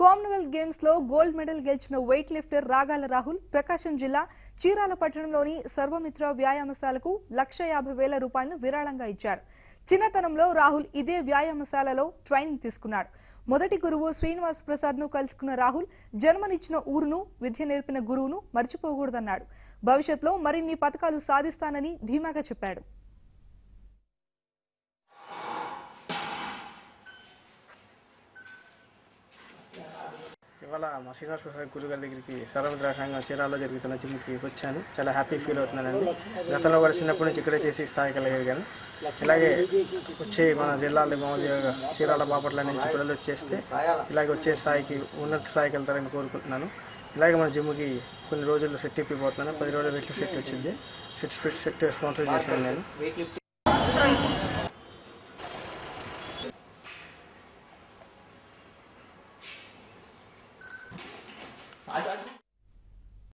Commonwealth games లో gold medal గెలిచిన weightlifter Ragala Rahul ప్రకాశం జిల్లా చీరాల పట్టణంలోని సర్వమిత్ర వ్యాయామశాలకు లక్ష యాభై వేల రూపాయలను విరాళంగా ఇచ్చాడు చిన్నతనంలో రాహుల్ ఇదే వ్యాయామశాలలో ట్రైనింగ్ తీసుకున్నాడు మొదటి గురువు శ్రీనివాస్ ప్రసాద్ ను కలుసుకున్న రాహుల్ జన్మనిచ్చిన ఊరును విద్య నేర్పిన గురువును మర్చిపోకూడదన్నాడు భవిష్యత్తులో మరిన్ని పథకాలు సాధిస్తానని ధీమాగా చెప్పాడు ఇవాళ మా శ్రీనివాస్ ప్రసాద్ గురుగారి దగ్గరికి సర్వమిత్ర సంఘం చీరాల్లో జరుగుతున్న జిమ్కి వచ్చాను చాలా హ్యాపీ ఫీల్ అవుతున్నానండి గతంలో కూడా చిన్నప్పటి నుంచి ఇక్కడే చేసి స్థాయికి వెళ్ళగలిగాను ఇలాగే వచ్చే మన జిల్లాలో మామూలుగా చీరాల బాపట్ల నుంచి పిల్లలు చేస్తే ఇలాగే వచ్చే స్థాయికి ఉన్నత స్థాయికి వెళ్తారని కోరుకుంటున్నాను ఇలాగే మన జిమ్కి కొన్ని రోజుల్లో సెట్ ఇప్పిపోతున్నాను పది రోజులు వెయిట్ సెట్ వచ్చింది సెట్ సెట్ స్పాన్సర్ చేశాను నేను